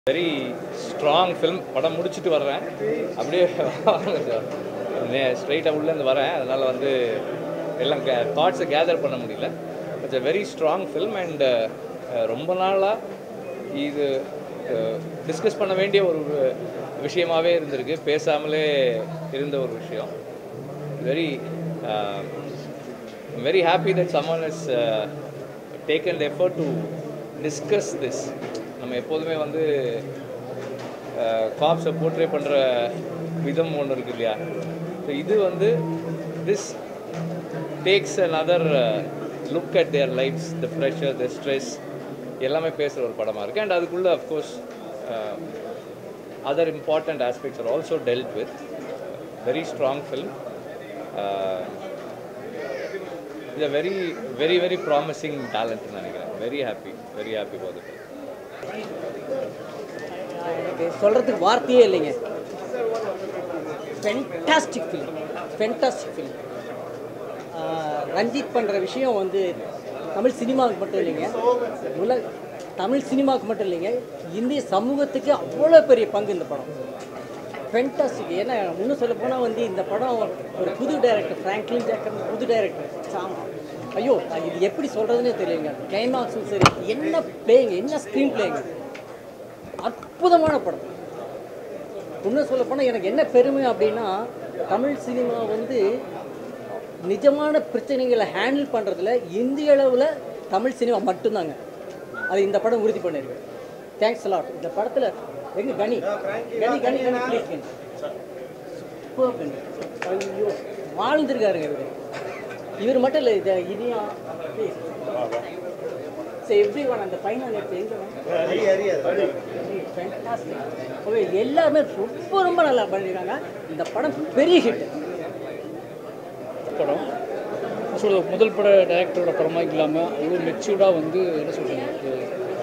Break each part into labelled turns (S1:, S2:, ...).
S1: very strong film படம் முடிச்சுட்டு வர்றேன் அப்படியே ஸ்ட்ரைட்டாக உள்ளேருந்து வரேன் அதனால் வந்து எல்லாம் தாட்ஸை கேதர் பண்ண முடியல it's a very strong film and ரொம்ப நாளாக இது டிஸ்கஸ் பண்ண வேண்டிய ஒரு விஷயமாகவே இருந்திருக்கு பேசாமலே இருந்த ஒரு விஷயம் very very happy that someone has uh, taken the effort to discuss this நம்ம எப்போதுமே வந்து காப்ஸை போர்ட்ரே பண்ணுற விதம் ஒன்று இருக்கு இல்லையா ஸோ இது வந்து this takes another look at their lives the pressure the stress எல்லாமே பேசுகிற ஒரு படமாக இருக்குது அண்ட் அதுக்குள்ளே of course other important aspects are also dealt with very strong film இது வெரி வெரி வெரி ப்ராமிசிங் டேலண்ட்னு நினைக்கிறேன் வெரி ஹாப்பி வெரி ஹாப்பி போது
S2: எனக்கு சொல்கிறதுக்கு வார்த்தையே இல்லைங்க fantastic film fantastic film Ranjith பண்ணுற விஷயம் வந்து தமிழ் சினிமாவுக்கு மட்டும் இல்லைங்க உலக தமிழ் சினிமாவுக்கு மட்டும் இல்லைங்க இந்திய சமூகத்துக்கு அவ்வளோ பெரிய பங்கு இந்த படம் ஃபென்டாஸ்டிக் ஏன்னா இன்னும் சொல்ல போனால் வந்து இந்த படம் ஒரு புது டைரக்டர் ஃப்ராங்க்லின் ஜேக்கர் புது டைரக்டர் சாம் ஐயோ இது எப்படி சொல்கிறதுனே தெரியலங்க கிளைமாக்ஸும் சரி என்ன பிளேயிங் என்ன ஸ்க்ரீன் பிளேயிங் அற்புதமான படம் இன்னும் சொல்ல போனால் எனக்கு என்ன பெருமை அப்படின்னா தமிழ் சினிமா வந்து நிஜமான பிரச்சனைகளை ஹேண்டில் பண்ணுறதுல இந்திய அளவில் தமிழ் சினிமா மட்டும்தாங்க அது இந்த படம் உறுதி பண்ணியிருக்கு தேங்க்ஸ் லாட் இந்த படத்தில் எங்க கனி கனி கனி கனி ப்ளீஸ் கனி சூப்பர் கனி ஐயோ வாழ்ந்துருக்காருங்க இவர் இவர் மட்டும் இல்லை இது இனியா ப்ளீஸ் சரி எவ்ரி ஒன் அந்த பையன் எடுத்து எங்கே ஃபேண்டாஸ்டிக் ஓகே எல்லாருமே ரொம்ப ரொம்ப நல்லா பண்ணியிருக்காங்க இந்த படம் பெரிய ஹிட்
S3: படம் சொல்ல முதல் பட டைரக்டரோட படமாக இல்லாமல் அவ்வளோ மெச்சூர்டாக வந்து என்ன சொல்கிறது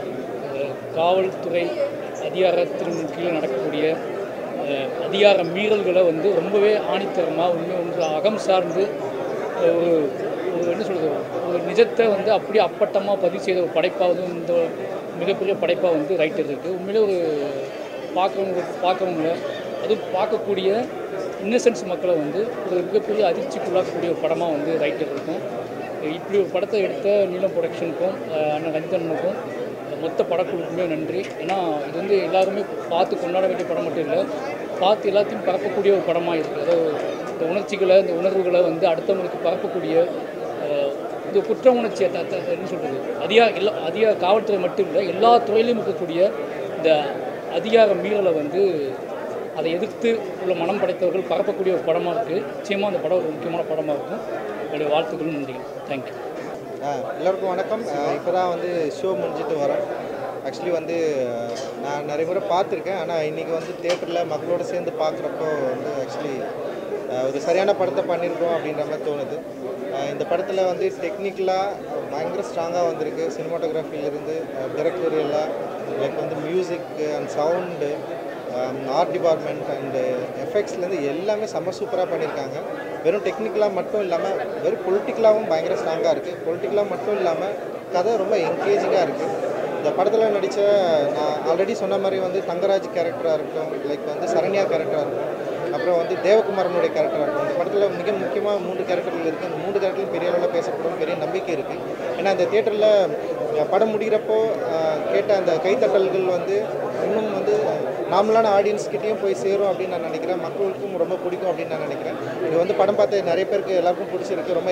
S3: காவல்துறை அதிகாரத்தின் கீழே நடக்கக்கூடிய அஹ், அதிகார மீறல்களை வந்து ரொம்பவே ஆணித்தரமாக உண்மை ஒன்று அகம் சார்ந்து அஹ், ஒரு ஒரு என்ன சொல்கிறது ஒரு நிஜத்தை வந்து அப்படியே அப்பட்டமாக பதிவு செய்த ஒரு படைப்பாக வந்து இந்த மிகப்பெரிய படைப்பாக வந்து ரைட்டர் இருக்குது உண்மையிலே ஒரு பார்க்குறவங்க பார்க்குறவங்கள அதுவும் பார்க்கக்கூடிய இன்னசென்ஸ் மக்களை வந்து ஒரு மிகப்பெரிய அதிர்ச்சிக்குள்ளாக்கக்கூடிய ஒரு படமாக வந்து ரைட்டர் இருக்கும் இப்படி ஒரு படத்தை எடுத்த நீலம் ப்ரொடக்ஷனுக்கும் அஹ், அண்ணன் ரஞ்சிதனுக்கும் மொத்த படக்குழுக்குமே நன்றி ஏன்னா இது வந்து எல்லாருமே பார்த்து கொண்டாட வேண்டிய படம் மட்டும் இல்லை பார்த்து எல்லாத்தையும் பரப்பக்கூடிய ஒரு படமாக இருக்குது அதாவது இந்த உணர்ச்சிகளை இந்த உணர்வுகளை வந்து அடுத்தவங்களுக்கு பரப்பக்கூடிய அஹ், இது குற்ற உணர்ச்சியை த த- என்ன சொல்கிறது அதிகார எல்லா அதிகார காவல்துறை மட்டும் இல்லை எல்லா துறையிலையும் இருக்கக்கூடிய இந்த அதிகார மீறலை வந்து அதை எதிர்த்து உள்ள மனம் படைத்தவர்கள் பரப்பக்கூடிய ஒரு படமாக இருக்குது நிச்சயமாக அந்த படம் ஒரு முக்கியமான படமாக இருக்கும் என்னுடைய வாழ்த்துக்களும் நன்றிகள் தேங்க்யூ
S4: ஆ, எல்லாருக்கும் வணக்கம் இப்போ தான் வந்து ஷோ முடிஞ்சிட்டு வரேன் ஆக்சுவலி வந்து அஹ், நான் நிறைய முறை பார்த்துருக்கேன் ஆனால் இன்றைக்கி வந்து தேட்டரில் மக்களோட சேர்ந்து பார்க்குறப்போ வந்து ஆக்சுவலி ஒரு சரியான படத்தை பண்ணியிருக்கோம் அப்படின்ற மாதிரி தோணுது அஹ், இந்த படத்தில் வந்து டெக்னிக்கலாக பயங்கர ஸ்ட்ராங்காக வந்திருக்கு சினிமாட்டோகிராஃபிலேருந்து டிரெக்டோரியலாக லைக் வந்து music and sound art department and எஃபெக்ட்ஸ்லேருந்து எல்லாமே செம்ம சூப்பராக பண்ணியிருக்காங்க வெறும் டெக்னிக்கலாக மட்டும் இல்லாமல் வெறும் பொலிட்டிக்கலாகவும் பயங்கர ஸ்ட்ராங்காக இருக்குது பொலிட்டிக்கலாக மட்டும் இல்லாமல் கதை ரொம்ப என்கேஜிங்காக இருக்குது இந்த படத்தில் நடித்த நான் ஆல்ரெடி சொன்ன மாதிரி வந்து தங்கராஜ் கேரக்டராக இருக்கட்டும் லைக் வந்து சரண்யா கேரக்டராக இருக்கும் அப்புறம் வந்து தேவகுமாரனுடைய கேரக்டராக இருக்கும் இந்த படத்தில் மிக முக்கியமாக மூன்று கேரக்டர்கள் இருக்குது அந்த மூன்று கேரக்டரும் பெரிய அளவில் பேசப்படும் பெரிய நம்பிக்கை இருக்குது ஏன்னா இந்த தேட்டரில் படம் முடிகிறப்போ அஹ், கேட்ட அந்த கைத்தட்டல்கள் வந்து இன்னும் வந்து நார்மலான ஆடியன்ஸ்கிட்டையும் போய் சேரும் அப்படின்னு நான் நினைக்கிறேன் மக்களுக்கும் ரொம்ப பிடிக்கும் அப்படின்னு நான் நினைக்கிறேன் இது வந்து படம் பார்த்து நிறைய பேருக்கு எல்லாருக்கும் பிடிச்சிருக்கு ரொம்ப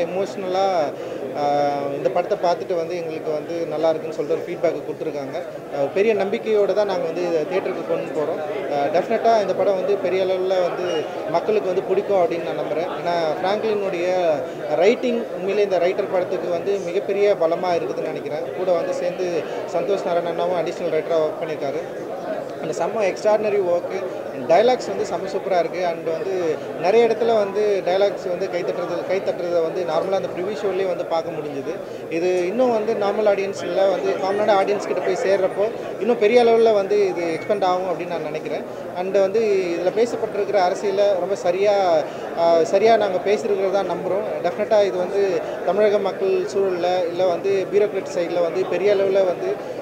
S4: எமோஷ்னலாக இந்த படத்தை பார்த்துட்டு வந்து எங்களுக்கு வந்து நல்லா இருக்குன்னு சொல்லிட்டு ஒரு ஃபீட்பேக் கொடுத்துருக்காங்க அஹ், பெரிய நம்பிக்கையோடு தான் நாங்கள் வந்து தேட்டருக்கு கொண்டு போகிறோம் டெஃபினட்டாக இந்த படம் வந்து பெரிய அளவில் வந்து மக்களுக்கு வந்து பிடிக்கும் அப்படின்னு நான் நம்புகிறேன் ஏன்னா ஃப்ராங்க்லினுடைய ரைட்டிங் உண்மையிலே இந்த ரைட்டர் படத்துக்கு வந்து மிகப்பெரிய பலமாக இருக்குதுன்னு நினைக்கிறேன் கூட வந்து சேர்ந்து சந்தோஷ் நாராயண் அண்ணாவும் அடிஷ்னல் ரைட்டராக ஒர்க் பண்ணியிருக்காரு அந்த செம்ம எக்ஸ்ட்ராடினரி ஒர்க்கு டைலாக்ஸ் வந்து செம்ம சூப்பராக இருக்குது அண்ட் வந்து நிறைய இடத்துல வந்து டைலாக்ஸ் வந்து கை தட்டுறது கை தட்டுறதை வந்து நார்மலாக அந்த ப்ரிவியூ ஷோலேயே வந்து பார்க்க முடிஞ்சுது இது இன்னும் வந்து நார்மல் ஆடியன்ஸில் வந்து காமனான ஆடியன்ஸ் கிட்ட போய் சேர்றப்போ இன்னும் பெரிய அளவில் வந்து இது எக்ஸ்பெண்ட் ஆகும் அப்படின்னு நான் நினைக்கிறேன் அண்ட் வந்து இதில் பேசப்பட்டிருக்கிற அரசியலை ரொம்ப சரியாக சரியாக நாங்கள் பேசியிருக்கிறதா நம்புகிறோம் டெஃபினட்டாக இது வந்து தமிழக மக்கள் சூழலில் இல்லை வந்து பியூரோக்ராட் சைடில் வந்து பெரிய அளவில் வந்து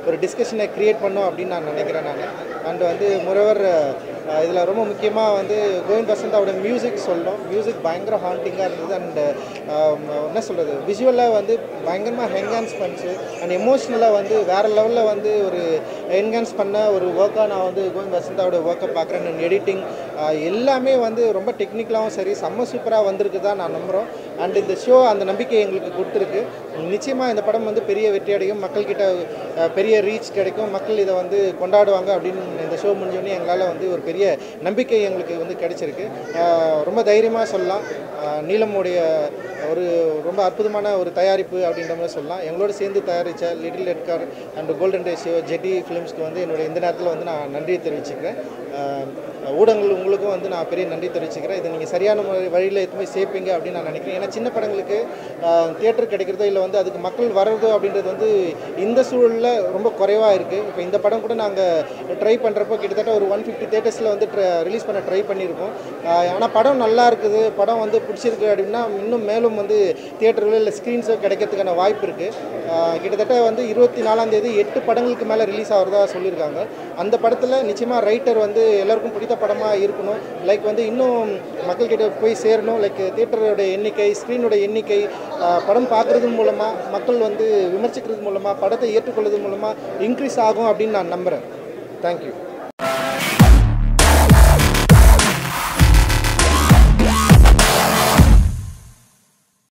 S4: ஒரு டிஸ்கஷனை க்ரியேட் பண்ணோம் அப்படின்னு நான் நினைக்கிறேன் நான் அண்ட் வந்து முறவர் இதில் ரொம்ப முக்கியமாக வந்து கோவிந்த் வசந்தாவோட மியூசிக் சொல்லணும் மியூசிக் பயங்கர ஹாண்டிங்காக இருந்தது அண்ட் என்ன சொல்கிறது விஷுவலாக வந்து பயங்கரமாக என்ஹான்ஸ் பண்ணிச்சு அண்ட் எமோஷ்னலாக வந்து வேறு லெவலில் வந்து ஒரு என்ஹான்ஸ் பண்ண ஒரு ஒர்க்காக நான் வந்து கோவிந்த் வசந்தாவோட ஒர்க்கை பார்க்குறேன் அண்ட் எடிட்டிங் எல்லாமே வந்து ரொம்ப டெக்னிக்கலாகவும் சரி செம்ம சூப்பராக வந்திருக்கு தான் நான் நம்புகிறோம் அண்ட் இந்த ஷோ அந்த நம்பிக்கை எங்களுக்கு கொடுத்துருக்கு நிச்சயமாக இந்த படம் வந்து பெரிய வெற்றி அடையும் மக்கள்கிட்ட அஹ், பெரிய ரீச் கிடைக்கும் மக்கள் இதை வந்து கொண்டாடுவாங்க அப்படின்னு இந்த ஷோ முடிஞ்சோடனே எங்களால் வந்து ஒரு பெரிய நம்பிக்கை எங்களுக்கு வந்து கிடைச்சிருக்கு அஹ், ரொம்ப தைரியமாக சொல்லலாம் அஹ், நீலமுடைய ஒரு ரொம்ப அற்புதமான ஒரு தயாரிப்பு அப்படின்ற மாதிரி சொல்லலாம் எங்களோட சேர்ந்து தயாரித்த little Edgar and golden ratio ஜெட்டி ஃபிலிம்ஸ்க்கு வந்து என்னுடைய இந்த நேரத்தில் வந்து நான் நன்றி தெரிவிச்சுக்கிறேன் அஹ், ஊடகங்கள் உங்களுக்கும் வந்து நான் பெரிய நன்றி தெரிவிச்சுக்கிறேன் இதை நீங்கள் சரியான முறை வழியில் எடுத்து போய் சேர்ப்பீங்க அப்படின்னு நான் நினைக்கிறேன் ஏன்னா சின்ன படங்களுக்கு தியேட்டர் கிடைக்கிறதோ இல்லை வந்து அதுக்கு மக்கள் வர்றதோ அப்படின்றது வந்து இந்த சூழலில் ரொம்ப குறைவாக இருக்குது இப்போ இந்த படம் கூட நாங்கள் ட்ரை பண்ணுறப்போ கிட்டத்தட்ட ஒரு ஒன் ஃபிஃப்டி தேட்டர்ஸில் வந்து ரிலீஸ் பண்ண ட்ரை பண்ணியிருக்கோம் ஆனால் படம் நல்லா இருக்குது படம் வந்து பிடிச்சிருக்கு அப்படின்னா இன்னும் மேலும் வந்து தியேட்டரில் இல்லை ஸ்க்ரீன்ஸோ கிடைக்கிறதுக்கான வாய்ப்பு இருக்குது கிட்டத்தட்ட வந்து இருபத்தி நாலாம் தேதி எட்டு படங்களுக்கு மேலே ரிலீஸ் ஆகிறதா சொல்லியிருக்காங்க அந்த படத்தில் நிச்சயமாக ரைட்டர் வந்து எல்லாருக்கும் பிடித்த படமாக இருக்கணும் லைக் வந்து இன்னும் மக்கள்கிட்ட போய் சேரணும் லைக் தியேட்டரோட எண்ணிக்கை ஸ்க்ரீனோட எண்ணிக்கை ஆஹ் படம் பார்க்குறது மூலமாக மக்கள் வந்து விமர்சிக்கிறது மூலமாக படத்தை ஏற்றுக்கொள்வது மூலமாக இன்க்ரீஸ் ஆகும் அப்படின்னு நான் நம்புகிறேன் தேங்க்யூ